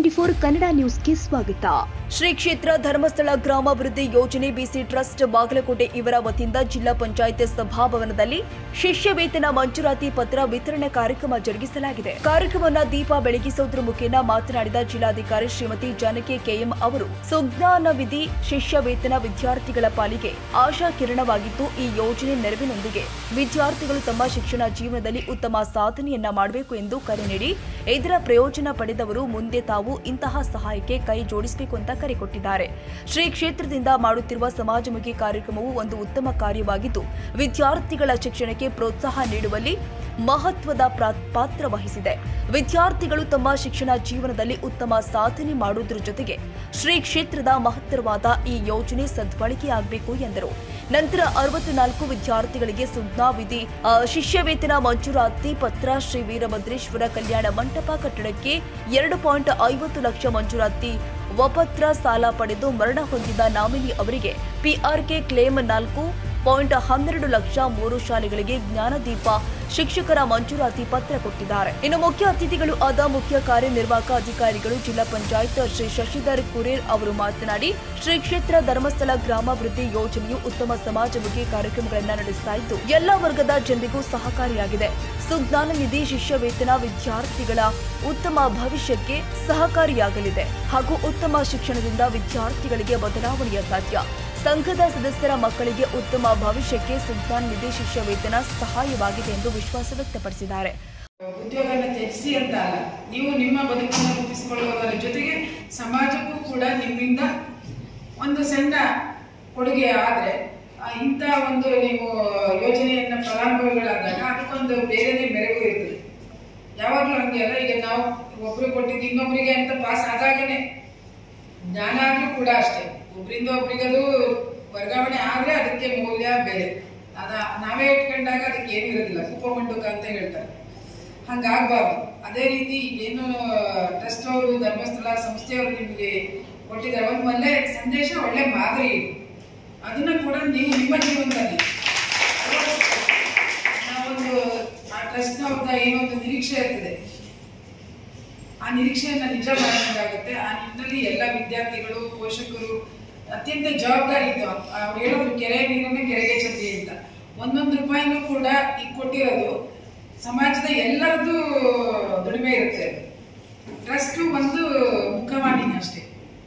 Twenty four Kannada ನ್ಯೂಸ್ಗೆ ಸ್ವಾಗತ ಶ್ರೀ ಕ್ಷೇತ್ರ ಧರ್ಮಸ್ಥಳ ಗ್ರಾಮಾಭಿವೃದ್ಧಿ ಯೋಜನೆ ಬಿಸಿ ಟ್ರಸ್ಟ್ ಬಾಗಲಕೋಟೆ ಇವರ ವತಿಯಿಂದ ಜಿಲ್ಲಾ ಪಂಚಾಯತ್ ಸಭಾಭವನದಲ್ಲಿ ಶಿಷ್ಯ ವೇತನ ಮಂಜೂರಾತಿ ಪತ್ರ ವಿತರಣೆ ಕಾರ್ಯಕ್ರಮ ಜರುಗಿಸಲಾಗಿದೆ ಕಾರ್ಯಕ್ರಮವನ್ನು ದೀಪ ಬೆಳಗಿಸುವುದರ ಮುಖೇನ ಮಾತನಾಡಿದ ಜಿಲ್ಲಾಧಿಕಾರಿ ಶ್ರೀಮತಿ ಜಾನಕಿ ಕೆಎಂ ಅವರು ಸುಜ್ಞಾನ ವಿಧಿ ಶಿಷ್ಯ ವೇತನ ವಿದ್ಯಾರ್ಥಿಗಳ ಪಾಲಿಗೆ ಆಶಾ ಕಿರಣವಾಗಿದ್ದು ಈ ಯೋಜನೆ ನೆರವಿನೊಂದಿಗೆ ವಿದ್ಯಾರ್ಥಿಗಳು ತಮ್ಮ ಶಿಕ್ಷಣ ಜೀವನದಲ್ಲಿ ಉತ್ತಮ ಸಾಧನೆಯನ್ನ ಮಾಡಬೇಕು ಎಂದು ಕರೆ ನೀಡಿ ಇದರ ಪ್ರಯೋಜನ ಪಡೆದವರು ಮುಂದೆ ತಾವು ಇಂತಹ ಸಹಾಯಕ್ಕೆ ಕೈ ಜೋಡಿಸಬೇಕು ಅಂತ ಕರೆ ಕೊಟ್ಟಿದ್ದಾರೆ ಶ್ರೀ ಕ್ಷೇತ್ರದಿಂದ ಮಾಡುತ್ತಿರುವ ಸಮಾಜಮುಖಿ ಕಾರ್ಯಕ್ರಮವು ಒಂದು ಉತ್ತಮ ಕಾರ್ಯವಾಗಿದ್ದು ವಿದ್ಯಾರ್ಥಿಗಳ ಶಿಕ್ಷಣಕ್ಕೆ ಪ್ರೋತ್ಸಾಹ ನೀಡುವಲ್ಲಿ ಮಹತ್ವದ ಪ್ರಾ- ಪಾತ್ರ ವಹಿಸಿದೆ ವಿದ್ಯಾರ್ಥಿಗಳು ತಮ್ಮ ಶಿಕ್ಷಣ ಜೀವನದಲ್ಲಿ ಉತ್ತಮ ಸಾಧನೆ ಮಾಡುವುದರ ಜೊತೆಗೆ ಶ್ರೀ ಕ್ಷೇತ್ರದ ಮಹತ್ತರವಾದ ಈ ಯೋಜನೆ ಸದ್ಬಳಕೆಯಾಗಬೇಕು ಎಂದರು ನಂತರ ಅರವತ್ನಾಲ್ಕು ವಿದ್ಯಾರ್ಥಿಗಳಿಗೆ ಸುಜ್ಞಾ ವಿಧಿ ಆ, ಶಿಷ್ಯ ವೇತನ ಮಂಜೂರಾತಿ ಪತ್ರ ಶ್ರೀ ವೀರಭದ್ರೇಶ್ವರ ಕಲ್ಯಾಣ ಮಂಟಪ ಕಟ್ಟಡಕ್ಕೆ ಎರಡು ಪಾಯಿಂಟ್ ಐವತ್ತು ಲಕ್ಷ ಮಂಜೂರಾತಿ ವಪತ್ರ ಸಾಲ ಪಡೆದು ಮರಣ ಹೊಂದಿದ ನಾಮಿನಿ ಅವರಿಗೆ ಪಿಆರ್ಕೆ ಕ್ಲೇಮ್ ನಾಲ್ಕು ಪಾಯಿಂಟ್ ಹನ್ನೆರಡು ಲಕ್ಷ ಮೂರು ಶಾಲೆಗಳಿಗೆ ಜ್ಞಾನದೀಪ ಶಿಕ್ಷಕರ ಮಂಜೂರಾತಿ ಪತ್ರ ಕೊಟ್ಟಿದ್ದಾರೆ ಇನ್ನು ಮುಖ್ಯ ಅತಿಥಿಗಳು ಆದ ಮುಖ್ಯ ಕಾರ್ಯನಿರ್ವಾಹಕ ಅಧಿಕಾರಿಗಳು ಜಿಲ್ಲಾ ಪಂಚಾಯತ್ ಶ್ರೀ ಶಶಿಧರ್ ಕುರೇರ್ ಅವರು ಮಾತನಾಡಿ ಶ್ರೀ ಕ್ಷೇತ್ರ ಧರ್ಮಸ್ಥಳ ಗ್ರಾಮಾಭಿವೃದ್ಧಿ ಯೋಜನೆಯು ಉತ್ತಮ ಸಮಾಜಮುಖಿ ಕಾರ್ಯಕ್ರಮಗಳನ್ನು ನಡೆಸ್ತಾ ಇದ್ದು ಎಲ್ಲಾ ವರ್ಗದ ಜನರಿಗೂ ಸಹಕಾರಿಯಾಗಿದೆ ಸುಜ್ಞಾನ ನಿಧಿ ಶಿಷ್ಯ ವೇತನ ವಿದ್ಯಾರ್ಥಿಗಳ ಉತ್ತಮ ಭವಿಷ್ಯಕ್ಕೆ ಸಹಕಾರಿಯಾಗಲಿದೆ ಹಾಗೂ ಉತ್ತಮ ಶಿಕ್ಷಣದಿಂದ ವಿದ್ಯಾರ್ಥಿಗಳಿಗೆ ಬದಲಾವಣೆಯ ಸಾಧ್ಯ ಸಂಘದ ಸದಸ್ಯರ ಮಕ್ಕಳಿಗೆ ಉತ್ತಮ ಭವಿಷ್ಯಕ್ಕೆ ಸುಜ್ಞಾನ ನಿಧಿ ಶಿಷ್ಯ ವೇತನ ಸಹಾಯವಾಗಿದೆ ಎಂದು ವಿಶ್ವಾಸ ವ್ಯಕ್ತಪಡಿಸಿದ್ದಾರೆ ಉದ್ಯೋಗನ ತ್ಯಜಿಸಿ ಅಂತ ಅಲ್ಲ ನೀವು ನಿಮ್ಮ ಬದುಕನ್ನು ರೂಪಿಸಿಕೊಳ್ಳುವುದರ ಜೊತೆಗೆ ಸಮಾಜಕ್ಕೂ ಕೂಡ ನಿಮ್ಮಿಂದ ಒಂದು ಸಣ್ಣ ಕೊಡುಗೆ ಆದ್ರೆ ಆ, ಇಂಥ ಒಂದು ನೀವು ಯೋಜನೆಯನ್ನ ಫಲಾನುಭವಿಗಳಾದಾಗ ಅದಕ್ಕೊಂದು ಬೇರೆನೇ ಮೆರುಗು ಇರ್ತದೆ ಯಾವಾಗ್ಲೂ ಹಂಗೆ ಅಲ್ಲ ಈಗ ನಾವು ಒಬ್ರಿಗೆ ಕೊಟ್ಟಿದ್ದು ಇನ್ನೊಬ್ರಿಗೆ ಅಂತ ಪಾಸ್ ಆದಾಗನೇ ಜ್ಞಾನ ಆದ್ರೂ ಕೂಡ ಅಷ್ಟೇ ಒಬ್ರಿಂದ ಒಬ್ರಿಗದು ವರ್ಗಾವಣೆ ಆದ್ರೆ ಅದಕ್ಕೆ ಮೌಲ್ಯ ಬೆಲೆ ಅದ ನಾವೇ ಇಟ್ಕೊಂಡಾಗ ಅದಕ್ಕೆ ಏನು ಇರೋದಿಲ್ಲ ಕುಪ್ಪಮಂಡುಕ ಅಂತ ಹೇಳ್ತಾರೆ ಹಂಗಾಗ್ಬಾರ್ದು ಅದೇ ರೀತಿ ಏನು ಟ್ರಸ್ಟ್ ಅವರು ಧರ್ಮಸ್ಥಳ ಸಂಸ್ಥೆಯವರು ನಿಮಗೆ ಕೊಟ್ಟಿದ್ದಾರೆ ಒಂದು ಒಳ್ಳೆ ಸಂದೇಶ ಒಳ್ಳೆ ಮಾದರಿ ಇದು ಅದನ್ನ ಕೂಡ ನೀವು ನಿಮ್ಮ ಜೀವನದಲ್ಲಿ ನಾವೊಂದು ಆ ಟ್ರಸ್ಟ್ನವ್ರದ ಏನೊಂದು ನಿರೀಕ್ಷೆ ಇರ್ತದೆ ಆ ನಿರೀಕ್ಷೆಯನ್ನ ನಿಜ ಮಾಡಬೇಕಾಗುತ್ತೆ ಆ ನಿಟ್ಟಿನಲ್ಲಿ ಎಲ್ಲ ವಿದ್ಯಾರ್ಥಿಗಳು ಪೋಷಕರು ಅತ್ಯಂತ ಜವಾಬ್ದಾರಿ ಇತ್ತು ಅವ್ರು ಹೇಳೋದು ಕೆರೆ ನೀರನ್ನ ಕೆರೆಗೆ ಚಂದಿ ಅಂತ ಒಂದೊಂದು ರೂಪಾಯಿನೂ ಕೂಡ ಈಗ ಕೊಟ್ಟಿರೋದು ಸಮಾಜದ ಎಲ್ಲರದ್ದು ದುಡಿಮೆ ಇರುತ್ತೆ ಟ್ರಸ್ಟ್ ಒಂದು ಮುಖವಾಣಿನೇ ಅಷ್ಟೇ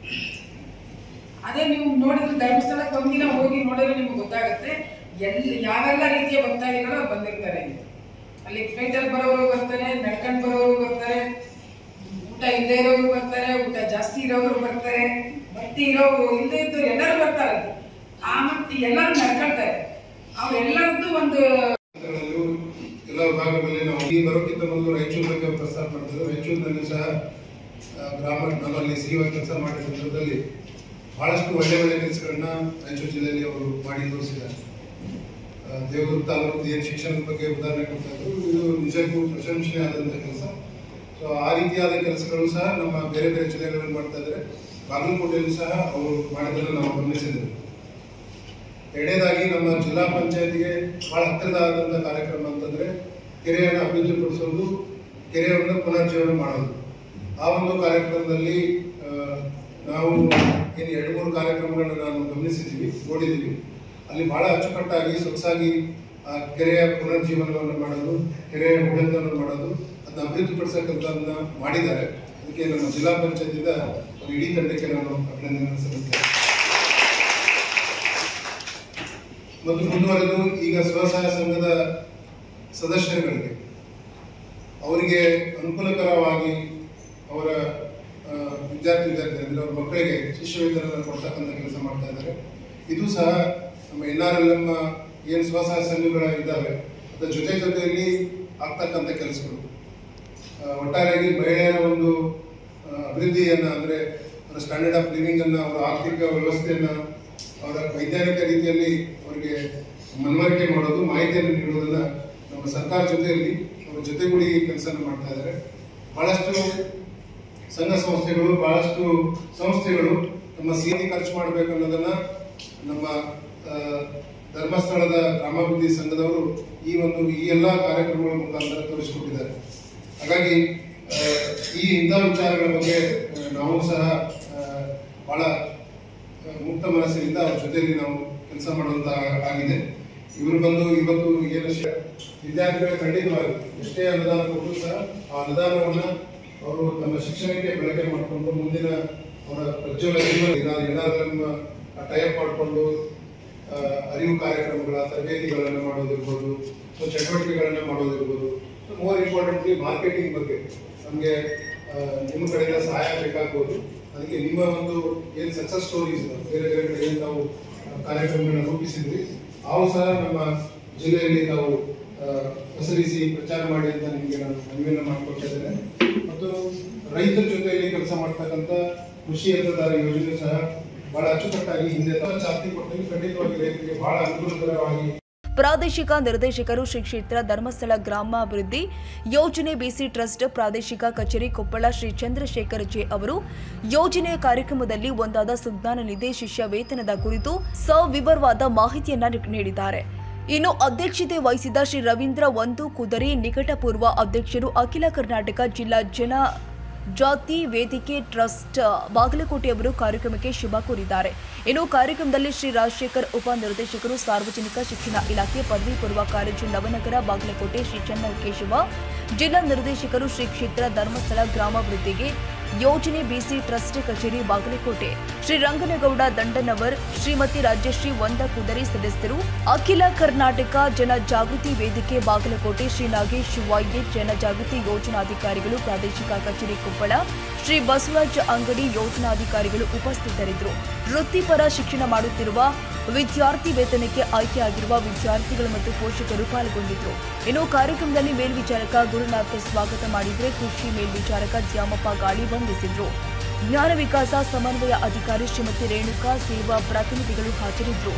ಅದೇ ನೀವು ನೋಡಿದ್ರೆ ಧರ್ಮಸ್ಥಳಕ್ಕೆ ಒಂದಿನ ಹೋಗಿ ನೋಡಿದ್ರೆ ನಿಮ್ಗೆ ಗೊತ್ತಾಗುತ್ತೆ ಎಲ್ಲಿ ಯಾವೆಲ್ಲ ರೀತಿಯ ಭಕ್ತಾದಿಗಳು ಬಂದಿರ್ತಾರೆ ಅಂತ. ಅಲ್ಲಿ ಫ್ಲೈಟಲ್ಲಿ ಬರೋರು ಬರ್ತಾರೆ ನಡ್ಕೊಂಡು ಬರೋರು ಬರ್ತಾರೆ ಊಟ ಇಲ್ಲದೆ ಇರೋರು ಬರ್ತಾರೆ ಊಟ ಜಾಸ್ತಿ ಇರೋರು ಬರ್ತಾರೆ ಭಕ್ತಿ ಇರೋರು ಇಲ್ಲದೆ ಇದ್ದವ್ರು ಎಲ್ಲರೂ ಬರ್ತಾರೆ ಅಲ್ಲಿ. ಆ ಮತ್ತೆ ಎಲ್ಲರೂ ನಡ್ಕೊಳ್ತಾರೆ ಅವ್ರೆಲ್ಲರದ್ದು ಒಂದು ಗಳಲ್ಲೂ ಎಲ್ಲ ವಿಭಾಗಗಳಲ್ಲಿ ನಾವು ಈ ಬರೋಕ್ಕಿಂತ ಮೊದಲು ರಾಯಚೂರು ಬಗ್ಗೆ ಪ್ರಸ್ತಾಪ ಮಾಡ್ತಿದ್ದೆ ರಾಯಚೂರಿನಲ್ಲಿ ಸಹ ಆ, ಗ್ರಾಮ ನಮ್ಮಲ್ಲಿ ಸಿಇಒ ಕೆಲಸ ಮಾಡಿದ ಸಂದರ್ಭದಲ್ಲಿ ಬಹಳಷ್ಟು ಒಳ್ಳೆ ಒಳ್ಳೆ ಕೆಲಸಗಳನ್ನ ರಾಯಚೂರು ಜಿಲ್ಲೆಯಲ್ಲಿ ಅವರು ಮಾಡಿ ತೋರಿಸಿದ್ದಾರೆ ಆ, ದೇವದುರ್ಗ ತಾಲೂಕು ಏನು ಶಿಕ್ಷಣದ ಬಗ್ಗೆ ಉದಾಹರಣೆ ಕೊಡ್ತಾ ಇದ್ರು ಇದು ನಿಜಕ್ಕೂ ಪ್ರಶಂಸನೀಯ ಆದಂಥ ಕೆಲಸ ಸೊ ಆ ರೀತಿಯಾದ ಕೆಲಸಗಳು ಸಹ ನಮ್ಮ ಬೇರೆ ಬೇರೆ ಜಿಲ್ಲೆಗಳಲ್ಲಿ ಮಾಡ್ತಾ ಇದ್ದಾರೆ ಬಾಗಲಕೋಟೆಯಲ್ಲೂ ಸಹ ಅವರು ಮಾಡಿದ್ದನ್ನು ನಾವು ಗಮನಿಸಿದ್ದೇವೆ ಎರಡನೇದಾಗಿ ನಮ್ಮ ಜಿಲ್ಲಾ ಪಂಚಾಯತಿಗೆ ಬಹಳ ಹತ್ತಿರದಾದಂಥ ಕಾರ್ಯಕ್ರಮ ಅಂತಂದ್ರೆ ಕೆರೆಯನ್ನು ಅಭಿವೃದ್ಧಿಪಡಿಸೋದು ಕೆರೆಯನ್ನು ಪುನರ್ಜೀವನ ಮಾಡೋದು ಆ ಒಂದು ಕಾರ್ಯಕ್ರಮದಲ್ಲಿ ಆ, ನಾವು ಏನು ಎರಡು ಮೂರು ಕಾರ್ಯಕ್ರಮಗಳನ್ನು ನಾನು ಗಮನಿಸಿದ್ದೀವಿ ನೋಡಿದ್ದೀವಿ ಅಲ್ಲಿ ಬಹಳ ಅಚ್ಚುಕಟ್ಟಾಗಿ ಸೊಗಸಾಗಿ ಆ ಕೆರೆಯ ಪುನರ್ಜೀವನವನ್ನು ಮಾಡೋದು ಕೆರೆಯ ಉಳಿತವನ್ನು ಮಾಡೋದು ಅದನ್ನ ಅಭಿವೃದ್ಧಿಪಡಿಸಕ್ಕಂಥದ್ದನ್ನ ಮಾಡಿದ್ದಾರೆ ಅದಕ್ಕೆ ನಮ್ಮ ಜಿಲ್ಲಾ ಪಂಚಾಯತಿಂದ ಇಡೀ ತಂಡಕ್ಕೆ ನಾನು ಅಭಿನಂದನೆ ಸಲ್ಲಿಸ್ತೇನೆ ಮತ್ತು ಮುಂದುವರೆದು ಈಗ ಸ್ವಸಹಾಯ ಸಂಘದ ಸದಸ್ಯರುಗಳಿಗೆ ಅವರಿಗೆ ಅನುಕೂಲಕರವಾಗಿ ಅವರ ಆ, ವಿದ್ಯಾರ್ಥಿ ವಿದ್ಯಾರ್ಥಿ ಅಂದ್ರೆ ಅವರ ಮಕ್ಕಳಿಗೆ ಶಿಷ್ಯ ವೇತನ ಕೊಡ್ತಕ್ಕಂಥ ಕೆಲಸ ಮಾಡ್ತಾ ಇದ್ದಾರೆ ಇದು ಸಹ ನಮ್ಮ ಎನ್ ಆರ್ ಎಲ್ ಎಂ ಏನು ಸ್ವಸಹಾಯ ಸಂಘಗಳ ಇದ್ದಾವೆ ಅದರ ಜೊತೆ ಜೊತೆಯಲ್ಲಿ ಆಗ್ತಕ್ಕಂಥ ಕೆಲಸಗಳು ಆ, ಒಟ್ಟಾರೆಯಾಗಿ ಮಹಿಳೆಯರ ಒಂದು ಆ, ಅಭಿವೃದ್ಧಿಯನ್ನ ಅಂದ್ರೆ ಅವರ ಸ್ಟ್ಯಾಂಡರ್ಡ್ ಆಫ್ ಲಿವಿಂಗ್ ಅನ್ನ ಅವರ ಆರ್ಥಿಕ ವ್ಯವಸ್ಥೆಯನ್ನ ಅವರ ವೈಜ್ಞಾನಿಕ ರೀತಿಯಲ್ಲಿ ಅವರಿಗೆ ಮನವರಿಕೆ ಮಾಡೋದು ಮಾಹಿತಿಯನ್ನು ನೀಡುವುದನ್ನ ನಮ್ಮ ಸರ್ಕಾರ ಜೊತೆಯಲ್ಲಿ ಅವರ ಜೊತೆಗೂಡಿ ಕೆಲಸ ಮಾಡ್ತಾ ಇದ್ದಾರೆ ಬಹಳಷ್ಟು ಸಂಘ ಸಂಸ್ಥೆಗಳು ಬಹಳಷ್ಟು ಸಂಸ್ಥೆಗಳು ನಮ್ಮ ಸಿಹಿ ಖರ್ಚು ಮಾಡಬೇಕು ಅನ್ನೋದನ್ನ ನಮ್ಮ ಆ, ಧರ್ಮಸ್ಥಳದ ಗ್ರಾಮಾಭಿವೃದ್ಧಿ ಸಂಘದವರು ಈ ಒಂದು ಈ ಎಲ್ಲಾ ಕಾರ್ಯಕ್ರಮಗಳ ಮುಖಾಂತರ ತೋರಿಸಿಕೊಟ್ಟಿದ್ದಾರೆ ಹಾಗಾಗಿ ಆ, ಈ ಇಂಥ ವಿಚಾರಗಳ ಬಗ್ಗೆ ಆ, ನಾವು ಸಹ ಆ, ಬಹಳ ಆ, ಮುಕ್ತ ಮನಸ್ಸಿನಿಂದ ಅವ್ರ ಜೊತೆಯಲ್ಲಿ ನಾವು ಕೆಲಸ ಮಾಡುವಂತ ಆಗಿದೆ ಇವರು ಬಂದು ಇವತ್ತು ಏನು ಶ- ವಿದ್ಯಾರ್ಥಿಗಳಿಗೆ ಖಂಡಿತವಾಗಿ ಎಷ್ಟೇ ಅನುದಾನ ಕೊಟ್ಟರು ಸಹ ಆ ಅನುದಾನವನ್ನ ಅವರು ತಮ್ಮ ಶಿಕ್ಷಣಕ್ಕೆ ಬಳಕೆ ಮಾಡಿಕೊಂಡು ಮುಂದಿನ ಅವರ ಪ್ರಜ್ವಲ ಜೀವನ ಏನಾದರೂ ಟೈಪ್ ಮಾಡಿಕೊಂಡು ಆ, ಅರಿವು ಕಾರ್ಯಕ್ರಮಗಳ ತರಬೇತಿಗಳನ್ನು ಮಾಡೋದಿರ್ಬೋದು ಸೊ ಚಟುವಟಿಕೆಗಳನ್ನು ಮಾಡೋದಿರ್ಬೋದು ಮೋರ್ ಇಂಪಾರ್ಟೆಂಟ್ಲಿ ಮಾರ್ಕೆಟಿಂಗ್ ಬಗ್ಗೆ ನಮಗೆ ನಿಮ್ಮ ಕಡೆಯಿಂದ ಸಹಾಯ ಬೇಕಾಗ್ಬೋದು ಅದಕ್ಕೆ ನಿಮ್ಮ ಒಂದು ಏನು ಸಕ್ಸಸ್ ಸ್ಟೋರೀಸ್ ಬೇರೆ ಬೇರೆ ಕಡೆ ಏನು ನಾವು ಆ, ಕಾರ್ಯಕ್ರಮಗಳನ್ನ ರೂಪಿಸಿದ್ವಿ ಅವು ಸಹ ನಮ್ಮ ಜಿಲ್ಲೆಯಲ್ಲಿ ನಾವು ಆ, ಪಸರಿಸಿ ಪ್ರಚಾರ ಮಾಡಿ ಅಂತ ನಿಮಗೆ ನಾನು ಮನವಿಯನ್ನು ಮಾಡಿಕೊಡ್ತಾ ಇದ್ದೇನೆ ಮತ್ತು ರೈತರ ಜೊತೆಯಲ್ಲಿ ಕೆಲಸ ಮಾಡ್ತಕ್ಕಂಥ ಕೃಷಿ ಯಂತ್ರಧಾರ ಯೋಜನೆ ಸಹ ಬಹಳ ಅಚ್ಚುಕಟ್ಟಾಗಿ ಹಿಂದೆ ಚಾಲ್ತಿ ಕೊಟ್ಟಲ್ಲಿ ಖಂಡಿತವಾಗಿ ರೈತರಿಗೆ ಬಹಳ ಅನುಕೂಲಕರವಾಗಿ ಪ್ರಾದೇಶಿಕ ನಿರ್ದೇಶಕರು ಶ್ರೀ ಕ್ಷೇತ್ರ ಧರ್ಮಸ್ಥಳ ಗ್ರಾಮಾಭಿವೃದ್ಧಿ ಯೋಜನೆ ಬಿಸಿ ಟ್ರಸ್ಟ್ ಪ್ರಾದೇಶಿಕ ಕಚೇರಿ ಕೊಪ್ಪಳ ಶ್ರೀ ಚಂದ್ರಶೇಖರ್ ಜೆ ಅವರು ಯೋಜನೆಯ ಕಾರ್ಯಕ್ರಮದಲ್ಲಿ ಒಂದಾದ ಸುಜ್ಞಾನ ನಿಧಿ ಶಿಷ್ಯ ವೇತನದ ಕುರಿತು ಸವಿವರವಾದ ಮಾಹಿತಿಯನ್ನ ನೀ- ನೀಡಿದ್ದಾರೆ ಇನ್ನು ಅಧ್ಯಕ್ಷತೆ ವಹಿಸಿದ ಶ್ರೀ ರವೀಂದ್ರ ಒಂದು ಕುದರಿ ನಿಕಟಪೂರ್ವ ಅಧ್ಯಕ್ಷರು ಅಖಿಲ ಕರ್ನಾಟಕ ಜಿಲ್ಲಾ ಜನ ಜಾತಿ ವೇದಿಕೆ ಟ್ರಸ್ಟ್ ಬಾಗಲಕೋಟೆ ಅವರು ಕಾರ್ಯಕ್ರಮಕ್ಕೆ ಶುಭ ಕೋರಿದ್ದಾರೆ ಇನ್ನು ಕಾರ್ಯಕ್ರಮದಲ್ಲಿ ಶ್ರೀ ರಾಜಶೇಖರ್ ಉಪ ನಿರ್ದೇಶಕರು ಸಾರ್ವಜನಿಕ ಶಿಕ್ಷಣ ಇಲಾಖೆ ಪದವಿ ಪೂರ್ವ ಕಾಲೇಜು ನವನಗರ ಬಾಗಲಕೋಟೆ ಶ್ರೀ ಚನ್ನಕೇಶವ ಜಿಲ್ಲಾ ನಿರ್ದೇಶಕರು ಶ್ರೀ ಕ್ಷೇತ್ರ ಧರ್ಮಸ್ಥಳ ಗ್ರಾಮಾಭಿವೃದ್ಧಿಗೆ ಯೋಜನೆ ಬಿಸಿ ಟ್ರಸ್ಟ್ ಕಚೇರಿ ಬಾಗಲಕೋಟೆ ಶ್ರೀ ರಂಗನಗೌಡ ದಂಡನವರ್ ಶ್ರೀಮತಿ ರಾಜ್ಯಶ್ರೀ ಒಂದ ಕುದರಿ ಸದಸ್ಯರು ಅಖಿಲ ಕರ್ನಾಟಕ ಜನ ಜಾಗೃತಿ ವೇದಿಕೆ ಬಾಗಲಕೋಟೆ ಶ್ರೀ ನಾಗೇಶ್ ವೈಎ ಜನ ಜಾಗೃತಿ ಯೋಜನಾಧಿಕಾರಿಗಳು ಪ್ರಾದೇಶಿಕ ಕಚೇರಿ ಕೊಪ್ಪಳ ಶ್ರೀ ಬಸವರಾಜ್ ಅಂಗಡಿ ಯೋಜನಾಧಿಕಾರಿಗಳು ಉಪಸ್ಥಿತರಿದ್ದರು ವೃತ್ತಿಪರ ಶಿಕ್ಷಣ ಮಾಡುತ್ತಿರುವ ವಿದ್ಯಾರ್ಥಿ ವೇತನಕ್ಕೆ ಆಯ್ಕೆಯಾಗಿರುವ ವಿದ್ಯಾರ್ಥಿಗಳು ಮತ್ತು ಪೋಷಕರು ಪಾಲ್ಗೊಂಡಿದ್ದರು ಇನ್ನು ಕಾರ್ಯಕ್ರಮದಲ್ಲಿ ಮೇಲ್ವಿಚಾರಕ ಗುರುನಾಥ್ ಸ್ವಾಗತ ಮಾಡಿದ್ರೆ ಕೃಷಿ ಮೇಲ್ವಿಚಾರಕ ದ್ಯಾಮಪ್ಪ ಗಾಳಿ ವಂದಿಸಿದ್ರು ಜ್ಞಾನ ವಿಕಾಸ ಸಮನ್ವಯ ಅಧಿಕಾರಿ ಶ್ರೀಮತಿ ರೇಣುಕಾ ಸೇವಾ ಪ್ರತಿನಿಧಿಗಳು ಹಾಜರಿದ್ದರು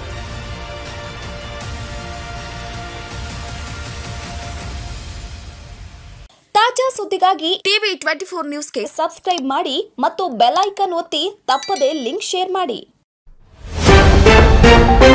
ತಾಜಾ ಸುದ್ದಿಗಾಗಿ ಟಿವಿ ಟ್ವೆಂಟಿ ಫೋರ್ ನ್ಯೂಸ್ಗೆ ಸಬ್ಸ್ಕ್ರೈಬ್ ಮಾಡಿ ಮತ್ತು ಬೆಲ್ ಐಕಾನ್ ಒತ್ತಿ ತಪ್ಪದೇ ಲಿಂಕ್ ಶೇರ್ ಮಾಡಿ